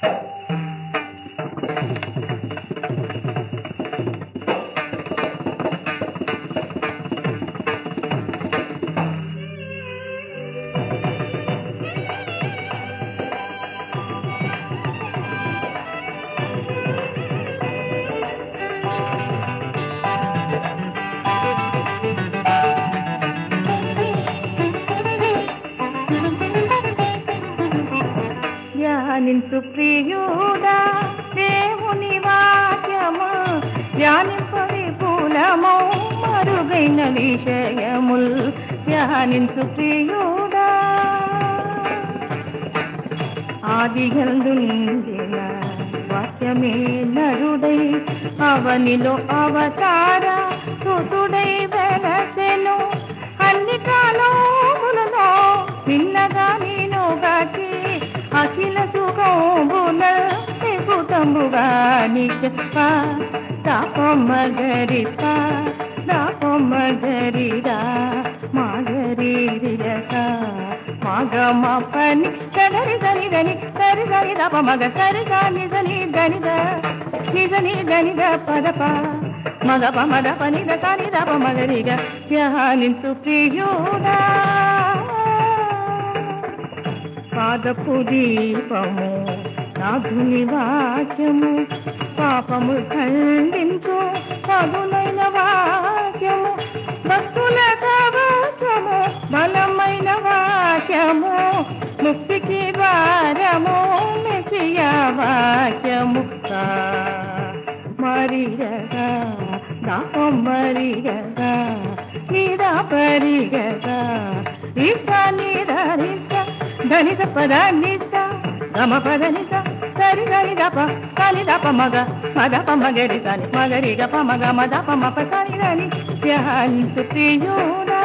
ధ్యానించు ప్రియుడా దేవుని వాక్యము ధ్యానింపవి పూలమో మరుగైన విషయముల్ ధ్యానించు ప్రియుడా ఆది నుండిన వాక్యమే నరుడై అవనిలో అవతార సుతుడై వెలసెను అన్ని కాలములలో నిన్నగా నేను గాచి అఖిల సుఖముల నిపుతముగా నిజప దాపమగరిప దాపమగరిరా మాగరిరక మగమ పని సరి సరి దని సరి సరి దప మగ సరి సాని దని దనిద నిజని దనిద పదప మగ ప మద పని ద కాని దప మగరిగ ధ్యానించు ప్రియుడా పాదపు దీపము నాథుని వాక్యము పాపము ఖండించు పదునైన వాక్యము భక్తుల కవచము బలమైన వాక్యము ముక్తికి ద్వారము మెసియ వాక్యము మరిగగా దాపం మరిగగా నీరా పరిగగా ఇస నీరా నిస ధనిత పద నిస గమ పద నిస సరి సరి దప సని దప మగ మదప మగరి సని మగరి గప మగ మదప మప సని దని ధ్యానించు ప్రియుడా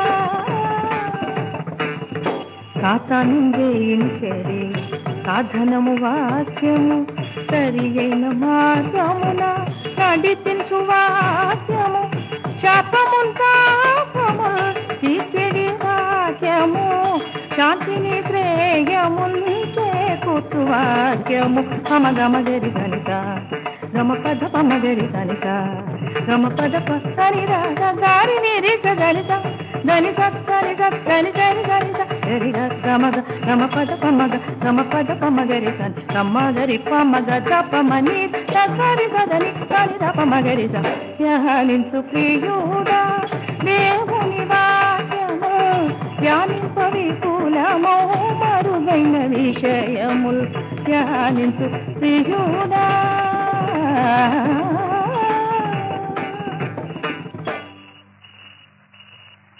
సాతాను జయించరి సాధనము వాక్యము సరి అయిన మార్గమున నడిపించు వాక్యము శాపము పాపము తీర్చెడి వాక్యము శాంతిని శ్రేయములు చేకూర్చు వాక్యము పమ గమ గరి కనిక గమ పద పమ గరి కనిక గమ పద పని గారి నిరిక గణిత దని సని సని సని సని గరి గమగ గమ పద పమగ గమ పద పమగరి సని గమ్మ గరి పమగ దపమని సరి సదని సని దపమగరి ధ్యానించు ప్రియుడా దేవుని వాక్యము ధ్యానింపవి కులమో మరుగైన విషయముల్ ధ్యానించు ప్రియుడా